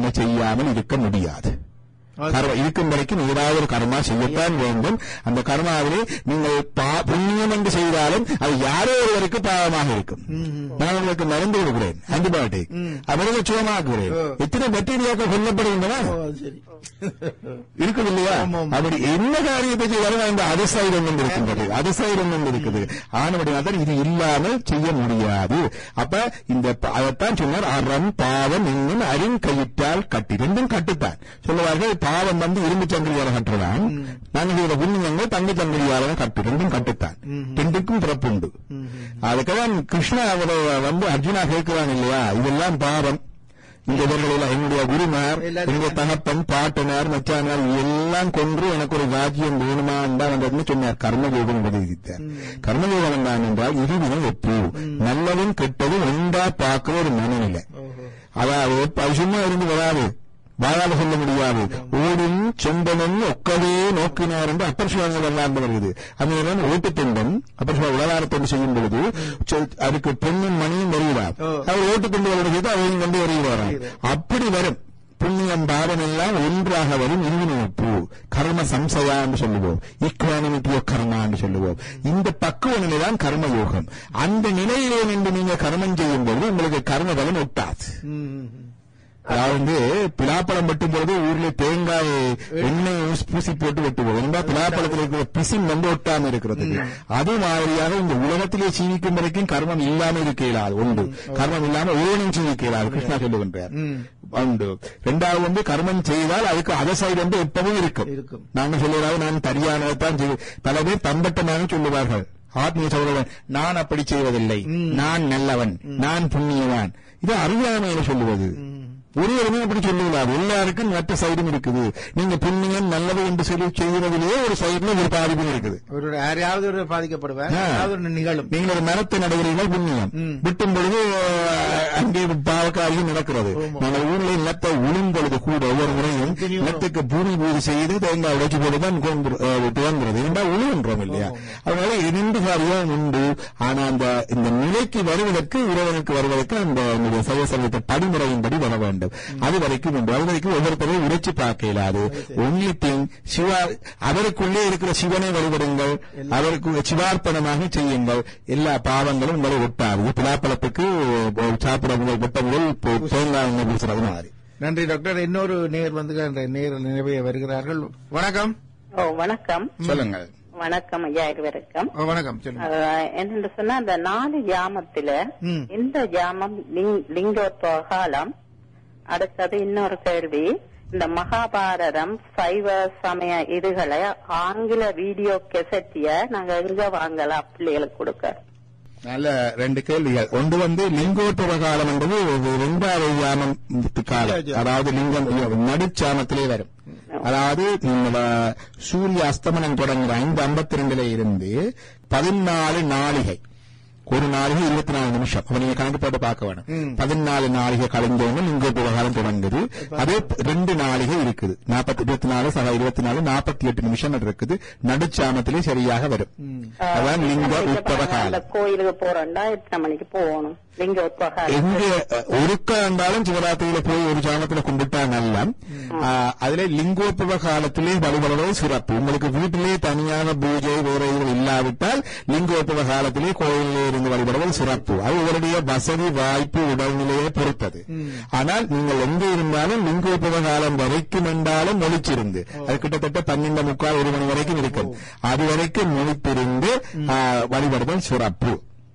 கர்ம செய்யாமல் இருக்க முடியாது கர்ம இருக்கும் வரைக்கும் ஏதாவது ஒரு கர்மா செய்யத்தான் வேண்டும் அந்த கர்மாவிலே நீங்கள் பா- புண்ணியம் என்று செய்தாலும் அது யாரோ ஒருவருக்கு பாவமாக இருக்கும் நான் உங்களுக்கு மருந்து கொடுக்கிறேன் ஆன்டிபயோட்டிக் மருந்து சுகமாக்குகிறேன் ஓ. எத்தனை பாக்டீரியாக்கள் கொல்லப்படுகின்றன ஓ, அது சரி இருக்குது இல்லையா ஆமா, ஆமா. அப்படி என்ன காரியத்தை செய்தாலும் அந்த அதிசயம் ஒன்று இருக்கின்றது அதிசயம் ஒன்று இருக்குது ஆனபடியால் இது இல்லாமல் செய்ய முடியாது அப்ப இந்த ப- அதைத்தான் சொன்னார் அறம் பாவம் என்னும் அருங்கயிற்றால் கட்டி ரெண்டும் கட்டுத்தான் சொல்லுவார்கள் பாவம் வந்து இரும்பு சங்கிலியால கட்டுறதான் நாங்கள் செய்த புண்ணியங்கள் தங்க சங்கிலியால கட்டு ரெண்டும் கட்டுத்தான் ரெண்டுக்கும் பிறப்புண்டு அதுக்குதான் கிருஷ்ணா அவரை வந்து அர்ஜுனா கேட்கிறான் இல்லையா இதெல்லாம் பாவம் இந்த இவர்களெல்லாம் என்னுடைய குருமார் எல்லாத்தையும் என்னுடைய தகப்பன் பாட்டனார் மச்சானார் எல்லாம் கொன்று எனக்கு ஒரு ராஜ்யம் வேணுமா என்றால் வந்ததுன்னு சொன்னார் கர்மயோகம் உபதேசித்தார் கர்மயோகம் தான் என்றால் இருவினை ஒப்பு நல்லதும் கெட்டதும் ஒன்றா பார்க்கிற ஒரு மனநிலை ஓஹோ அதாவது அது சும்மா இருந்து வராது வாயால சொல்ல முடியாது ஓடும் செம்பனும் ஒக்கவே நோக்கினார் என்று அப்பர் சிவாங்க எல்லாம் வருகிறது அந்த நேரம் ஓட்டுத்துண்டன் அப்பர் சிவா உலகாரத்தோடு செய்யும் பொழுது சொ- அதுக்கு பெண்ணும் மணியும் வருகிறார் ஓ. அவர் ஓட்டுத்துண்டு செய்து அவையும் கொண்டு வருகிறாராம் அப்படி வரும் புண்ணியம் பாவம் எல்லாம் ஒன்றாக வரும் இருவினப்பு கர்ம சம்சயா என்று சொல்லுவோம் ஈக்வானிமிட்டி ஆஃப் கர்மா என்று சொல்லுவோம் இந்த பக்குவ நிலைதான் கர்ம யோகம் அந்த நிலையிலே நின்று நீங்க கர்மம் செய்யும் பொழுது உங்களுக்கு கர்ம பலன் ஒட்டாது ம், ம், ம். அதாவது வந்து பிலாப்பழம் வெட்டும் பொழுது ஊர்ல தேங்காய் எண்ணெய் ஊசி- பூசி போட்டு வெட்டுவோம் என்றா பிலாப்பழத்தில் இருக்கிற பிசின் வந்து ஒட்டாம இருக்கிறதுக்கு அது மாதிரியாக இந்த உலகத்திலே சீவிக்கும் வரைக்கும் கர்மம் இல்லாம இருக்க இயலாது உண்டு கர்மம் இல்லாம ஓனும் சீவிக்க இயலாது கிருஷ்ணா சொல்லுகின்றார் ம். உண்டு ரெண்டாவது வந்து கர்மம் செய்தால் அதுக்கு அதசைடு வந்து எப்பவும் இருக்கும் இருக்கும். நாங்க சொல்லுறாங்க நான் சரியானதான் செய்வேன் பல பேர் தம்பட்டமாக சொல்லுவார்கள் ஆத்மீய சகோதரன் நான் அப்படி செய்வதில்லை நான் நல்லவன் நான் புண்ணியவான் இது அறியாமையில சொல்லுவது ஒருவருமே அப்படி சொல்லக்கூடாது எல்லாருக்கும் மற்ற சைடும் இருக்குது நீங்க புண்ணியம் நல்லது என்று சொல்லி செய்வதிலேயே ஒரு சைடுல ஒரு பாதிப்பும் இருக்குது ஒரு யாரையாவது ஒரு பாதிக்கப்படுவார் ஆ. ஏதாவது ஒரு நிகழும் நீங்கள் ஒரு மரத்தை நடுகிறீர்கள் புண்ணியம் ம். விட்டும் பொழுது அஹ், அங்கே பாவக்காரியம் நடக்கிறது ஆமா. நாங்கள் ஊரில் நிலத்தை உழும் பொழுது கூட ஒவ்வொரு முறையும் Continue. நிலத்துக்கு பூமி பூஜை செய்து தேங்காய் உடைச்சு போட்டுதான் கொண்டு- அஹ், துவங்குறது என்றால் உழுகின்றோம் இல்லையா அதனால இரண்டு காரியம் உண்டு ஆனா அந்த இந்த நிலைக்கு வருவதற்கு இறைவனுக்கு வருவதற்கு அந்த நம்முடைய சைவ சமயத்தை படிமுறையின்படி வர வேண்டும் அது வரைக்கும் உண்டு அது வரைக்கும் ஒவ்வொருத்தரையும் உரைச்சு பார்க்க இயலாது ஒன்லி திங் சிவா அவருக்குள்ளே இருக்கிற சிவனை வழிபடுங்கள் அவருக்கு சிவார்ப்பணமாக செய்யுங்கள் எல்லா பாவங்களும் உங்களை ஒட்டாது பிலாப்பழத்துக்கு அஹ், சாப்பிட முதல் வெட்ட முதல் போ- தேங்காய் எண்ணெய் பூசுறது மாதிரி நன்றி டாக்டர் இன்னொரு நேர் வந்து அந்த நேர் நினைவே வருகிறார்கள் வணக்கம் ஓ வணக்கம் சொல்லுங்கள் வணக்கம் ஐயா இருவருக்கும் ஓ, வணக்கம் சொல்லுங்க அஹ், என்னன்னு சொன்னா அந்த நாலு ஜாமத்துல ம். இந்த ஜாமம் லிங்- லிங்கோத்வ காலம் அடுத்தது இன்னொரு கேள்வி இந்த மகாபாரதம் சைவ சமய இதுகளை ஆங்கில வீடியோ கெசட்டிய நாங்க எங்க வாங்கலாம் பிள்ளைகளுக்கு கொடுக்க நல்ல ரெண்டு கேள்விகள் ஒன்று வந்து லிங்கோத்பவ காலம் என்பது ஒரு இரண்டாவது யாமம் காலம் அதாவது லிங்கம் நடுச்சாமத்திலே வரும் அதாவது இந்த சூரிய அஸ்தமனம் தொடங்குற ஐந்து ஐம்பத்தி ரெண்டுல இருந்து பதினாலு நாளிகை ஒரு நாளிகை இருபத்தி நாலு நிமிஷம் அப்ப நீங்க கணக்கு போட்டு பார்க்க வேணும் பதினாலு நாளிகை கழிந்தோன்னு லிங்கோத்பவ காலம் தொடங்குது அதே ரெண்டு நாளிகை இருக்குது நாற்பத்தி இருபத்தி நாலு சக இருபத்தி நாலு நாற்பத்தி எட்டு நிமிஷம் இருக்குது நடுச்சாமத்திலே சரியாக வரும் அதான் லிங்க உட்பவ அந்த காலம் கோயிலுக்கு போறோம்டா எத்தனை மணிக்கு போகணும் லிங்கோத்வ காலம் எங்க அஹ், ஒருக்கா இருந்தாலும் சிவராத்திரியில போய் ஒரு ஜாமத்துல கும்பிட்டா நல்லா ஆஹ், அதுல லிங்கோத்பவ காலத்திலே வழிபடுவது சிறப்பு உங்களுக்கு வீட்டிலே தனியான பூஜை வேற இதுகள் இல்லாவிட்டால் லிங்கோத்பவ காலத்திலே கோயிலிலே இருந்து வழிபடுவது சிறப்பு அது உங்களுடைய வசதி வாய்ப்பு உடல்நிலையை பொறுத்தது ஆனால் நீங்கள் எங்க இருந்தாலும் லிங்கோத்பவ காலம் வரைக்கும் என்றாலும் மொழிச்சிருந்து அது கிட்டத்தட்ட பன்னெண்டு முக்கால் ஒரு மணி வரைக்கும் இருக்கும் அது வரைக்கும் மொழித்திருந்து ஆஹ், வழிபடுதல் சிறப்பு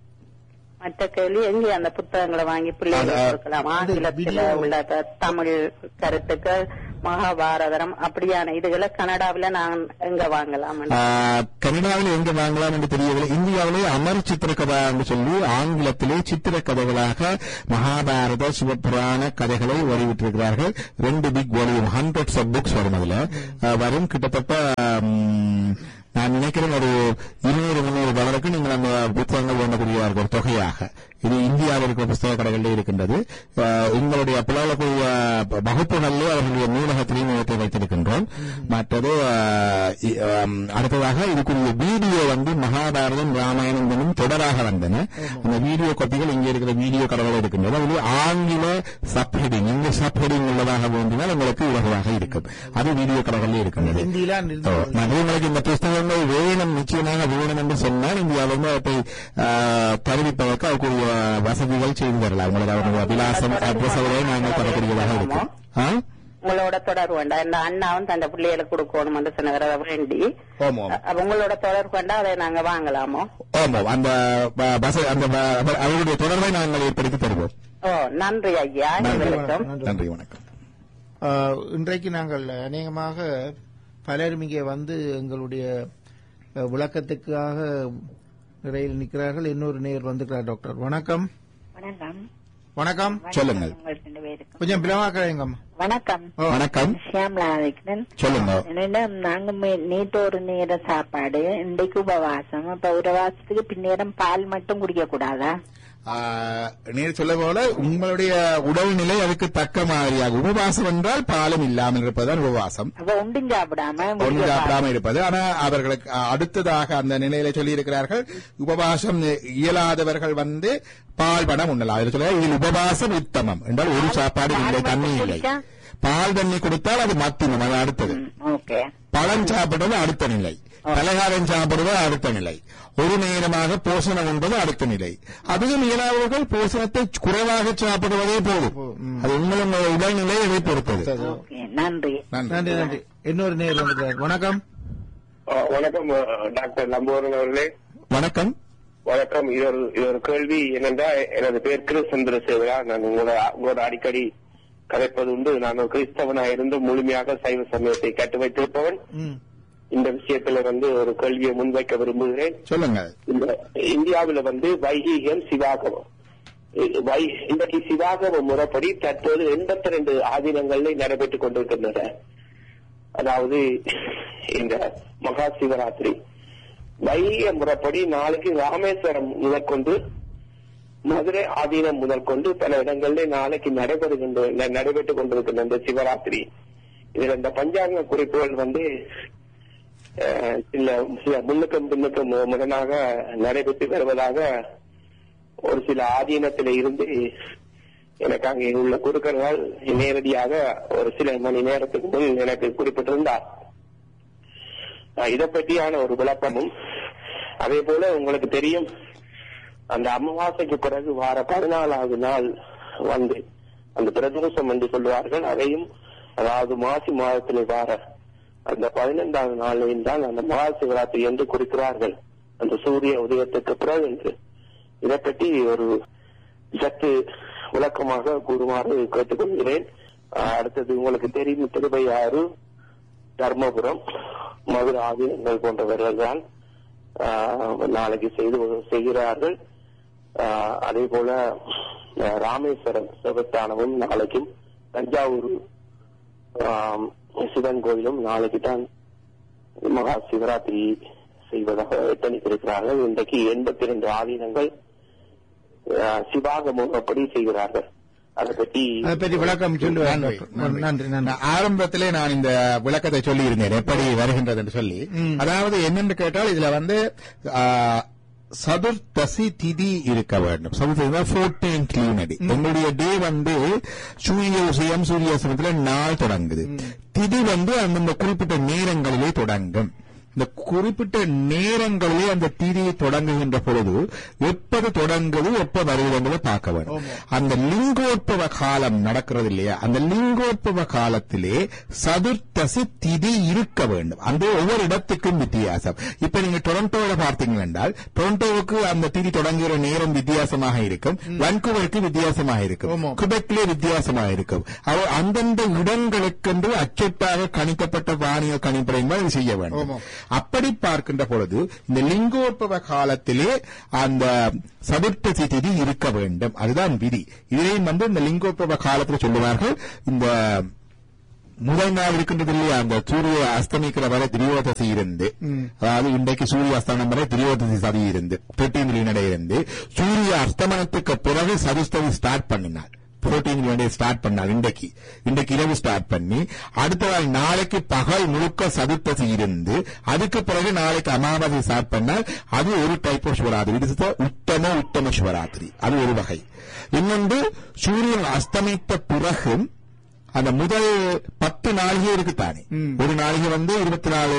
மற்ற கேள்வி எங்க அந்த புத்தகங்களை வாங்கி பிள்ளைகளுக்கு அது- கொடுக்கலாம் ஆங்கிலத்துல உள்ள த- தமிழ் கருத்துக்கள் மகாபாரதம் அப்படியான இதுகளை கனடாவில நான் எங்க வாங்கலாம் ஆஹ், கனடாவில் எங்க வாங்கலாம் என்று தெரியவில்லை இந்தியாவிலே அமர் சித்திரக்கதா என்று சொல்லி ஆங்கிலத்திலே சித்திரக்கதைகளாக மகாபாரத சிவபுராண கதைகளை வெளியிட்டிருக்கிறார்கள் ரெண்டு big volume hundreds of books வரும் அதுல ஆஹ், வரும் கிட்டத்தட்ட ம், நான் நினைக்கிறேன் ஒரு இருநூறு முன்னூறு டாலருக்கு நீங்கள் அந்த புத்தகங்கள் வேண்டக்கூடிய ஒரு தொகையாக இது இந்தியாவில் இருக்கிற புத்தக கடைகளிலே இருக்கின்றது அஹ், உங்களுடைய புலவக்கூடிய வகுப்புகளிலே அவர்களுடைய நூலகத்திலையும் இவற்றை வைத்திருக்கின்றோம் மற்றது அஹ், இ- அம், அடுத்ததாக இதுக்குரிய வீடியோ வந்து மகாபாரதம் ராமாயணம் என்னும் தொடராக வந்தன அந்த வீடியோ காப்பிகள் இங்கே இருக்கிற வீடியோ கடைகள் இருக்கின்றது அதில் ஆங்கில சப்ஹெடிங் இங்கிலீஷ் சப்ஹெடிங் உள்ளதாக வேண்டினால் உங்களுக்கு இலகுவாக இருக்கும் அது வீடியோ கடைகளில் இருக்கின்றது ஹிந்தியில ஓ, நிறுத்தி நான் உங்களுக்கு இந்த புஸ்தகங்கள் வேணும் நிச்சயமாக வேணும் என்று சொன்னால் இந்தியாவிலிருந்து அவற்றை ஆ, தெரிவிப்பதற்கு அதுக்குரிய வசதிகள் செய்து தரலாம் உங்களுக்கு அவருடைய விலாசம் அட்ரஸ் நாங்கள் தரக்கூடியதாக இருக்கும் ஆ? உங்களோட தொடர்பு வேண்டாம் இந்த அண்ணாவும் தந்த பிள்ளைகளுக்கு கொடுக்கணும் என்று சொன்னவரை வேண்டி ஆமாம் அப்ப உங்களோட தொடர்பு வேண்டா அதை நாங்க வாங்கலாமோ ஆமாம் அந்த ப- பஸ் அந்த ப- அவர்- அவருடைய தொடர்பை நாங்கள் ஏற்படுத்தி தருவோம் ஓ நன்றி ஐயா இவர்களுக்கும் நன்றி வணக்கம் ஆஹ், இன்றைக்கு நாங்கள் அநேகமாக பலரும் இங்கே வந்து எங்களுடைய அஹ், விளக்கத்துக்காக நிறையில் நிற்கிறார்கள் இன்னொரு நேர் வந்துக்கிறார் டாக்டர் வணக்கம் வணக்கம் வணக்கம் சொல்லுங்கள் உங்கள் ரெண்டு பேருக்கும் கொஞ்சம் பிளவாக்கிறேங்கம்மா வணக்கம் வணக்கம் ஷியாம்லா இருக்கிறேன் சொல்லுங்க என்னிடம் நாங்க மே- நேற்று ஒரு நேர சாப்பாடு இன்றைக்கு உபவாசம் அப்ப உபவாசத்துக்கு பின்னேரம் பால் மட்டும் குடிக்க கூடாதா ஆ, நீர் சொல்ல போல உங்களுடைய உடல்நிலை அதுக்கு தக்க மாதிரியாக உபவாசம் என்றால் பாலும் இல்லாமல் இருப்பதுதான் உபவாசம் அப்ப உண்டும் சாப்பிடாம ஒன்று முடிக்க சாப்பிடாம இருப்பது ஆனா அவர்களுக்கு அ, அடுத்ததாக அந்த நிலையில சொல்லி இருக்கிறார்கள் உபவாசம் இயலாதவர்கள் வந்து பால் பணம் உண்ணலாம் அதில் சொல்ல இதில் உபவாசம் உத்தமம் என்றால் ஒரு சாப்பாடு பால் இல்லை மட்டும் தண்ணி இல்லை குடிச்சா? பால் தண்ணி கொடுத்தால் அது மத்தியம் அது அடுத்தது ஓகே பழம் சாப்பிடுவது அடுத்த நிலை பலகாரம் சாப்பிடுவது அடுத்த நிலை ஒரு நேரமாக போஷணம் உண்பது அடுத்த நிலை அதிகம் இயலாதவர்கள் போஷணத்தை குறைவாக சாப்பிடுவதே போதும் அது உங்களுடைய உடல்நிலை இதை பொறுத்தது ஓகே நன்றி நன்றி நன்றி இன்னொரு நேர் வந்துக்கிறார் வணக்கம் அஹ் வணக்கம் அஹ் டாக்டர் லம்போரன் அவர்களே வணக்கம் வணக்கம் இது ஒரு இது ஒரு கேள்வி என்னென்றால் எனது பேர் கிரு சந்திரசேகரா நான் உங்களோட உங்களோட அடிக்கடி கதைப்பது உண்டு நான் ஒரு கிறிஸ்தவனாக இருந்து முழுமையாக சைவ சமயத்தை கட்டு வைத்திருப்பவன் ம். இந்த விஷயத்துல வந்து ஒரு கேள்வியை முன்வைக்க விரும்புகிறேன் சொல்லுங்க இந்த இந்தியாவில் வந்து வைகீகம் சிவாகமம் இது வை இன்றைக்கு சிவாகம முறைப்படி தற்போது எண்பத்தி ரெண்டு ஆதீனங்களில் நடைபெற்றுக் கொண்டிருக்கின்றன அதாவது இந்த மகா சிவராத்திரி வைகிக முறைப்படி நாளைக்கு ராமேஸ்வரம் முதற்கொண்டு மதுரை ஆதீனம் முதற்கொண்டு பல இடங்களில் நாளைக்கு நடைபெறுகின்ற ந- நடைபெற்றுக் கொண்டிருக்கின்ற இந்த சிவராத்திரி இதுல இந்த பஞ்சாங்க குறிப்புகள் வந்து அஹ், சில சில முன்னுக்கும் பின்னுக்கும் முரணாக நடைபெற்று வருவதாக ஒரு சில ஆதீனத்தில இருந்து எனக்கு அங்கே உள்ள குருக்கர்கள் நேரடியாக ஒரு சில மணி நேரத்துக்கு முன் எனக்கு குறிப்பிட்டிருந்தார் அஹ், இதை பற்றியான ஒரு விளக்கமும் அதே போல உங்களுக்கு தெரியும் அந்த அமாவாசைக்கு பிறகு வார பதினாலாவது நாள் வந்து அந்த பிரதோஷம் என்று சொல்லுவார்கள் அதையும் அதாவது மாசி மாதத்தில் வார அந்த பதினைந்தாவது நாளையும் தான் அந்த மகா சிவராத்திரி என்று குறிக்கிறார்கள் அந்த சூரிய உதயத்துக்கு பிறகு என்று இதை பற்றி ஒரு சற்று விளக்கமாக கூறுமாறு கேட்டுக்கொள்கிறேன் ஆஹ் அடுத்தது உங்களுக்கு தெரியும் திருவையாறு தர்மபுரம் மதுரை ஆதீனங்கள் போன்றவர்கள் தான் ஆஹ் நாளைக்கு செய்து செய்கிறார்கள் ஆஹ் அதே போல ஆஹ் ராமேஸ்வரம் சிவஸ்தானமும் நாளைக்கும் தஞ்சாவூர் ஆஹ் சிவன் கோயிலும் நாளைக்கு தான் மகா சிவராத்திரி செய்வதாக எத்தனித்திருக்கிறார்கள் இன்றைக்கு எண்பத்தி இரண்டு ஆதீனங்கள் ஆஹ் சிவாகமம் அப்படி செய்கிறார்கள் அதை பற்றி அதை பற்றி விளக்கம் சொல்லுவார் நன்றி, டாக்டர். நன்றி. நன்றி நன்றி நான் ஆரம்பத்திலே நான் இந்த விளக்கத்தை சொல்லி இருந்தேன் எப்படி வருகின்றது என்று சொல்லி ம். அதாவது என்னென்று கேட்டால் இதுல வந்து ஆ, சதுர்த்தசி திதி இருக்க வேண்டும் சதுர்த்தசி ஃபோர்டீன்த் லூனடி உங்களுடைய டே வந்து சூரிய உதயம் சூரியாசனத்துல நாள் தொடங்குது திதி வந்து அந்தந்த குறிப்பிட்ட நேரங்களிலே தொடங்கும் இந்த குறிப்பிட்ட நேரங்களிலே அந்த திதி தொடங்குகின்ற பொழுது எப்பது தொடங்குது எப்ப வருதுங்கிறத பார்க்க வேண்டும் அந்த லிங்கோத்பவ காலம் நடக்கிறது இல்லையா அந்த லிங்கோத்பவ காலத்திலே சதுர்த்தசி திதி இருக்க வேண்டும் அந்த ஒவ்வொரு இடத்துக்கும் வித்தியாசம் இப்ப நீங்க டொரண்டோல பார்த்தீங்க என்றால் டொரண்டோவுக்கு அந்த திதி தொடங்குகிற நேரம் வித்தியாசமாக இருக்கும் வன்கூவருக்கு வித்தியாசமாக இருக்கும் ஆமா. குபெக்லே வித்தியாசமாக இருக்கும் அவ அந்தந்த இடங்களுக்கென்று அச்சட்டாக கணிக்கப்பட்ட வானியல் கணிப்படை மாதிரி செய்ய வேண்டும் ஆமா. அப்படி பார்க்கின்ற பொழுது இந்த லிங்கோத்பவ காலத்திலே அந்த சதுர்த்தசி திதி இருக்க வேண்டும் அதுதான் விதி இதையும் வந்து இந்த லிங்கோத்பவ காலத்தில் சொல்லுவார்கள் இந்த முதல் நாள் இருக்கின்றது இல்லையா அந்த சூரிய அஸ்தமிக்கிற வரை திரியோதசி இருந்து அதாவது இன்றைக்கு சூரிய அஸ்தமனம் வரை திரியோதசி சதி இருந்து தேர்ட்டீன் லினடை இருந்து சூரிய அஸ்தமனத்துக்கு பிறகு சதுஸ்ததி ஸ்டார்ட் பண்ணினார் புரோட்டீன் வேண்டிய ஸ்டார்ட் பண்ணால் இன்றைக்கு இன்றைக்கு இரவு ஸ்டார்ட் பண்ணி அடுத்த நாள் நாளைக்கு பகல் முழுக்க சதுர்த்தசி இருந்து அதுக்கு பிறகு நாளைக்கு அமாவாசை ஸ்டார்ட் பண்ணால் அது ஒரு டைப் ஆஃப் சிவராத்திரி இது is the உத்தம உத்தம சிவராத்திரி அது ஒரு வகை இன்னொன்று சூரியன் அஸ்தமித்த பிறகு அந்த முதல் பத்து நாளிகை இருக்குத்தானே ஒரு நாளிகை வந்து இருபத்தி நாலு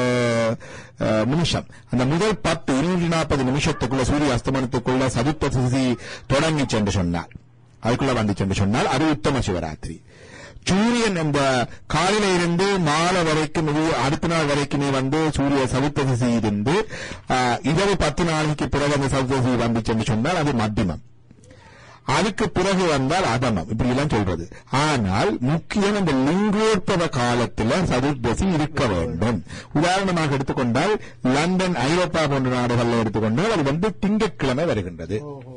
அஹ், நிமிஷம் அந்த முதல் பத்து இருநூற்றி நாற்பது நிமிஷத்துக்குள்ள சூரிய அஸ்தமனத்துக்குள்ள சதுர்த்தசி தொடங்கி சென்று சொன்னார் அதுக்குள்ள வந்துச்சு என்று சொன்னால் அது உத்தம சிவராத்திரி சூரியன் இந்த காலையில இருந்து மாலை வரைக்கும் இது அடுத்த நாள் வரைக்குமே வந்து சூரிய சதுர்த்தசி இருந்து ஆஹ், இரவு பத்து நாளைக்கு பிறகு அந்த சதுர்த்தசி வந்துச்சு என்று சொன்னால் அது மத்தியமம் அதுக்கு பிறகு வந்தால் அதமம் இப்படி எல்லாம் சொல்றது ஆனால் முக்கியம் இந்த லிங்கோத்பவ காலத்துல சதுர்தசி இருக்க வேண்டும் உதாரணமாக எடுத்துக்கொண்டால் லண்டன் ஐரோப்பா போன்ற நாடுகளில் எடுத்துக்கொண்டால் அது வந்து திங்கட்கிழமை வருகின்றது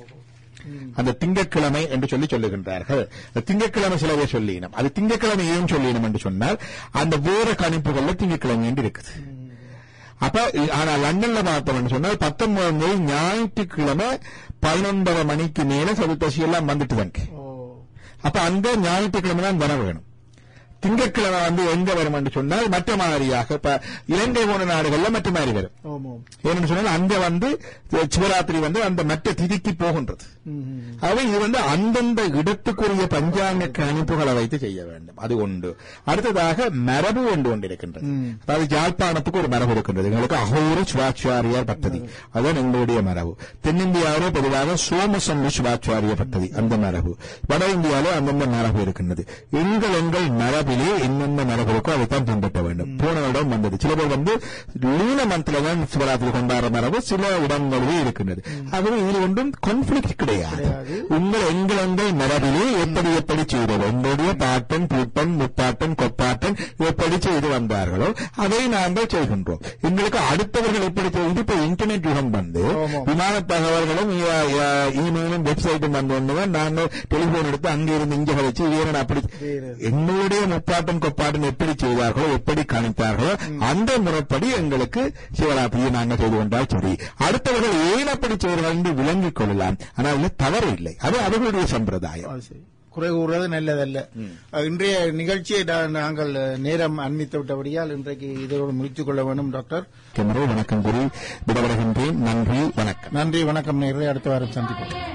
அந்த திங்கட்கிழமை என்று சொல்லி சொல்லுகின்றார்கள் அந்த திங்கட்கிழமை சில பேர் சொல்லினோம் அது திங்கட்கிழமை ஏன் சொல்லினோம் என்று சொன்னால் அந்த வேற கணிப்புகள்ல திங்கட்கிழமை என்று இருக்குது அப்ப இ- ஆனா லண்டன்ல பார்த்தோம்னு சொன்னால் பத்தொன்பதாம் தேதி ஞாயிற்றுக்கிழமை பதினொன்பது மணிக்கு மேல சதுர்த்தசி எல்லாம் வந்துட்டு தாங்க அப்ப அந்த ஞாயிற்றுக்கிழமை தான் வர வேணும் திங்கட்கிழமை வந்து எங்க வரும் என்று சொன்னால் மற்ற மாதிரியாக இப்ப இலங்கை போன நாடுகள்ல மற்ற மாதிரி வரும் ஆமாம் ஏன்னு சொன்னால் அங்க வந்து சிவராத்திரி வந்து அந்த மற்ற திதிக்கு போகின்றது அவை இது வந்து அந்தந்த இடத்துக்குரிய பஞ்சாங்க கணிப்புகளை வைத்து செய்ய வேண்டும் அது ஒன்று அடுத்ததாக மரபு ஒன்று ஒன்று இருக்கின்றது அதாவது யாழ்ப்பாணத்துக்கு ஒரு மரபு இருக்கின்றது எங்களுக்கு அகோர சிவாச்சாரியார் பத்ததி அதுதான் எங்களுடைய மரபு தென்னிந்தியாவிலே பொதுவாக சோமசம்ம சிவாச்சாரிய பத்ததி அந்த மரபு வட இந்தியாவிலே அந்தந்த மரபு இருக்கின்றது எங்கள் எங்கள் மரபிலே என்னென்ன மரபு இருக்கோ அதைத்தான் பின்பற்ற வேண்டும் போன இடம் வந்தது சில பேர் வந்து லூன மந்த்ல தான் சிவராத்திரி கொண்டாடுற மரபு சில இடங்களிலே இருக்கின்றது ஆகவே இதில் ஒன்றும் கான்ஃபிளிக் கிடையாது உங்கள் எங்கள் எங்கள் மரபிலே எப்படி எப்படி செய்தோம் எங்களுடைய பாட்டன் பூட்டன் முப்பாட்டன் கொப்பாட்டன் எப்படி செய்து வந்தார்களோ அதை நாங்கள் செய்கின்றோம் எங்களுக்கு அடுத்தவர்கள் எப்படி செய்து இப்ப இன்டர்நெட் யுகம் வந்து விமான தகவல்களும் இ- இ- இமெயிலும் வெப்சைட்டும் வந்து ஒண்ணுதான் நாங்கள் டெலிபோன் எடுத்து அங்க இருந்து இங்க வச்சு வேற அப்படி எங்களுடைய முப்பாட்டன் கொப்பாட்டன் எப்படி செய்தார்களோ எப்படி கணித்தார்களோ அந்த முறைப்படி எங்களுக்கு சிவராத்திரியை நாங்கள் செய்து கொண்டால் சரி அடுத்தவர்கள் ஏன் அப்படி செய்கிறார்கள் என்று விளங்கிக் கொள்ளலாம் ஆனால் அதில் தவறு இல்லை அது அவர்களுடைய சம்பிரதாயம் அது சரி. குறை கூறுவது நல்லதல்ல அஹ், இன்றைய நிகழ்ச்சியை நா- நாங்கள் அஹ், நேரம் அண்மித்து விட்டபடியால் இன்றைக்கு இதோடு முடித்துக் கொள்ள வேண்டும் டாக்டர் கேமரா வணக்கம் கூறி விடவருகின்றேன் நன்றி வணக்கம் நன்றி வணக்கம் நேர்களை அடுத்த வாரம் சந்திப்போம்